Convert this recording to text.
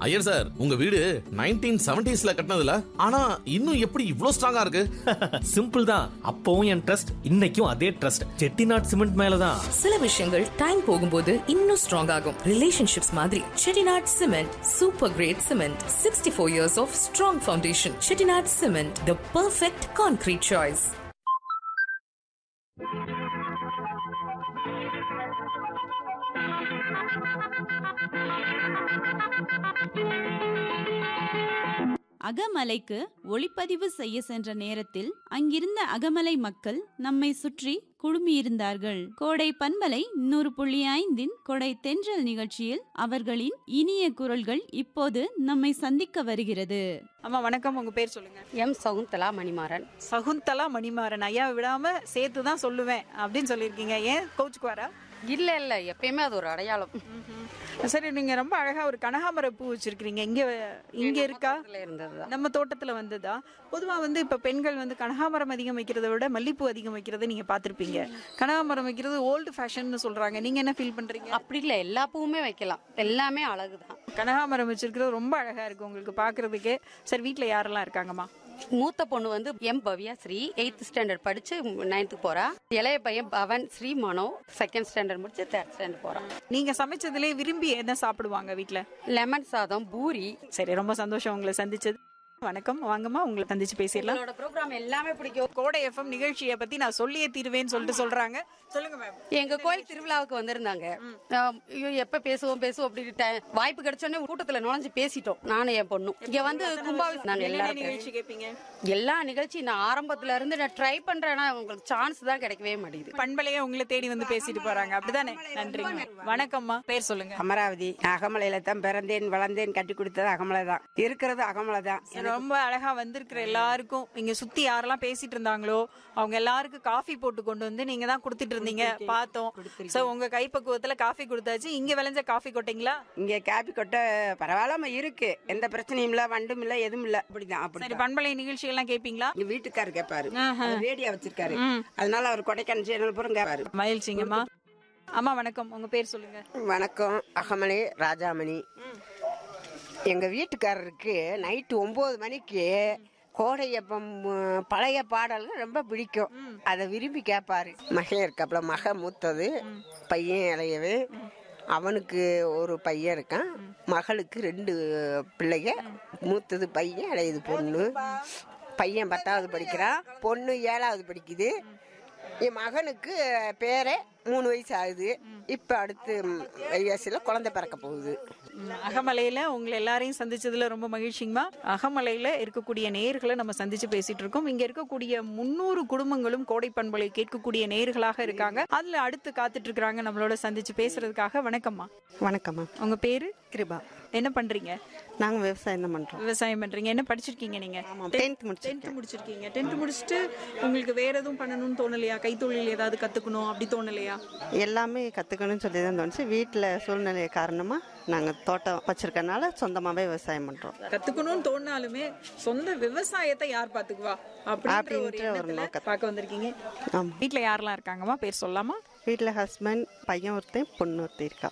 Iyer sir உங்க வீடு nineteen செவன்டிஸ்ல கட்டினதுல ஆனா இன்னும் எப்படி இவ்ளோ ஸ்ட்ராங்கா இருக்கு சிம்பிள் தான் அப்பவும் என் ட்ரஸ்ட் இன்னைக்கும் அதே ட்ரஸ்ட் செட்டிநாட் சிமெண்ட் மேலதான் சில விஷயங்கள் டைம் போகும்போது இன்னும் ஸ்ட்ராங் ஆகும் ரிலேஷன்ஷிப்ஸ் மாதிரி Chettinad cement super great cement sixty four years of strong foundation Chettinad cement the perfect concrete choice அகமலைக்கு ஒளிப்பதிவு செய்ய சென்ற நேரத்தில் அங்கிருந்த அகமலை மக்கள் நம்மை சுற்றி குழுமியிருந்தார்கள் கோடை பண்பலை நூறு புள்ளி ஐந்தின் கொடை தென்றல் நிகழ்ச்சியில் அவர்களின் இனிய குரல்கள் இப்போது நம்மை சந்திக்க வருகிறது அம்மா வணக்கம் உங்க பேர் சொல்லுங்க எம் சகுந்தலா மணிமாறன் சகுந்தலா மணிமாறன் ஐயாவை விடாம சேர்த்து தான் சொல்லுவேன் அப்படின்னு சொல்லியிருக்கீங்க ஏன் கோச்சுக்குவாரா இல்ல இல்ல எப்பயுமே அது ஒரு அடையாளம் சரி நீங்க ரொம்ப அழகா ஒரு கனகாமர பூ வச்சிருக்கீங்க இங்க இங்க இருக்கா இதுல இருந்ததுதான் நம்ம தோட்டத்துல வந்ததா பொதுவா வந்து இப்ப பெண்கள் வந்து கனகாமரம் அதிகம் வைக்கிறத விட மல்லிப்பூ அதிகம் வைக்கிறத நீங்க பாத்திருப்பீங்க கனகாமரம் வைக்கிறது ஓல்டு ஃபேஷன் சொல்றாங்க நீங்க என்ன ஃபீல் பண்றீங்க அப்படி இல்ல எல்லா பூவுமே வைக்கலாம் எல்லாமே அழகுதான் கனகாமரம் வச்சிருக்கிறது ரொம்ப அழகா இருக்கு உங்களுக்கு பாக்குறதுக்கு சரி வீட்ல யாரெல்லாம் இருக்காங்கம்மா மூத்த பொண்ணு வந்து M Bhavya Sri eighth standard படிச்சு நைன்த்து போறா இளைய பையன் பவன் ஸ்ரீ மனோ செகண்ட் ஸ்டாண்டர்ட் முடிச்சு தேர்ட் ஸ்டாண்டர்ட் போறான் நீங்க சமைச்சதுலயே விரும்பி என்ன சாப்பிடுவாங்க வீட்ல லெமன் சாதம் பூரி சரி ரொம்ப சந்தோஷம் உங்களை சந்திச்சது வணக்கம் வாங்கம்மா உங்களை சந்திச்சு பேசிடலாம் உங்களோட ப்ரோக்ராம் எல்லாமே பிடிக்கும் கோடை எஃப்எம் நிகழ்ச்சியை பத்தி நான் சொல்லியே தீருவேன்னு சொல்லிட்டு சொல்றாங்க சொல்லுங்க மேம் எங்க கோயில் திருவிழாவுக்கு வந்திருந்தாங்க ஆம், ஐயோ எப்ப பேசுவோம் பேசுவோம் அப்படின்னு ட- வாய்ப்பு கிடைச்சோடனே கூட்டத்துல நுழைஞ்சு பேசிட்டோம் நானும் என் பொண்ணும் இங்க வந்து கும்பாபிஷேகம் நாங்க என்ன எல்லாரும் நிகழ்ச்சி கேட்பீங்க எல்லா நிகழ்ச்சி நான் ஆரம்பத்துல இருந்து நான் ட்ரை பண்றேன்னா உங்களுக்கு சான்ஸ் தான் கிடைக்கவே மாட்டேங்குது பண்பலையே உங்களை தேடி வந்து பேசிட்டு போறாங்க அப்படிதானே நன்றிங்க வணக்கம்மா பேர் சொல்லுங்க அமராவதி நான் அகமலையில தான் பிறந்தேன் வளர்ந்தேன் கட்டி கொடுத்தது அகமலை தான் இருக்கிறது அகமலை தான் ரொம்ப அழகா வந்திருக்கிற எல்லாருக்கும் இங்க சுத்தி யாரெல்லாம் பேசிட்டு இருந்தாங்களோ அவங்க எல்லாருக்கும் காஃபி போட்டு கொண்டு வந்து நீங்க தான் கொடுத்துட்டு இருந்தீங்க பார்த்தோம் சோ உங்க கைப்பக்குவத்துல காஃபி கொடுத்தாச்சு இங்க விளைஞ்ச காஃபி கொட்டீங்களா இங்க காப்பி கொட்டை பரவாயில்லாம இருக்கு எந்த பிரச்சனையும் இல்ல வண்டும் இல்ல எதுவும் இல்ல அப்படிதான் சரி அப்படி பண்பலை நிகழ்ச்சி எல்லாம் கேப்பீங்களா எங்க வீட்டுக்காரர் கேட்பாரு ரேடியோ வச்சிருக்காரு அதனால அவர் கொடைக்கானல் சேனல் பூரா கேட்பாரு மகிழ்ச்சிங்கம்மா அம்மா வணக்கம் உங்க பேர் சொல்லுங்க வணக்கம் அகமலை ராஜாமணி எங்க வீட்டுக்காரருக்கு நைட்டு ஒன்பது மணிக்கு கோடையப்பம் உம், பழைய பாடல்கள் ரொம்ப பிடிக்கும் அதை விரும்பி கேட்பாரு மகள் இருக்காப்புல மக மூத்தது பையன் இளையவு அவனுக்கு ஒரு பையன் இருக்கான் மகளுக்கு ரெண்டு பிள்ளைங்க மூத்தது பையன் இளையது பொண்ணு பையன் பத்தாவது படிக்கிறான் பொண்ணு ஏழாவது படிக்குது என் மகனுக்கு பேரே மூணு வயசு ஆகுது இப்போ அடுத்து வயசுல குழந்தை பிறக்க போகுது ம், அகமலையில உங்களை எல்லாரையும் சந்திச்சதுல ரொம்ப மகிழ்ச்சிங்கம்மா அகமலையில இருக்கக்கூடிய நேயர்களை நம்ம சந்திச்சு பேசிட்டு இருக்கோம் இங்க இருக்கக்கூடிய முன்னூறு குடும்பங்களும் கோடை பண்பலை கேட்கக்கூடிய நேயர்களாக இருக்காங்க அதுல அடுத்து காத்துட்டு இருக்காங்க நம்மளோட சந்திச்சு பேசுறதுக்காக வணக்கம்மா வணக்கம்மா உங்க பேரு கிருபா என்ன பண்றீங்க நாங்க விவசாயம் தான் பண்றோம் விவசாயம் பண்றீங்க என்ன படிச்சிருக்கீங்க நீங்க டென்த் முடிச்சிருக்கேன் டென்த் முடிச்சிருக்கீங்க டென்த் முடிச்சுட்டு உங்களுக்கு வேற எதுவும் பண்ணணும்னு தோணலையா கைத்தொழில் ஏதாவது கத்துக்கணும் அப்படி தோணலையா எல்லாமே கத்துக்கணும்னு சொல்லி தான் தோணுச்சு வீட்டில் சூழ்நிலை காரணமா நாங்க தோட்டம் வச்சிருக்கனால சொந்தமாவே விவசாயம் பண்றோம் கத்துக்கணும்னு தோணாலுமே சொந்த விவசாயத்தை யார் பாத்துக்குவா அப்படின்ற ஒரு அப்படின்ற ஒரு எண்ணத்துல நோக்கத்துல. பார்க்க வந்திருக்கீங்க ஆமா வீட்ல யாரெல்லாம் இருக்காங்கம்மா பேர் சொல்லாமா வீட்டில் ஹஸ்பண்ட் பையன் ஒருத்தன் பொண்ணு ஒருத்தன் இருக்கா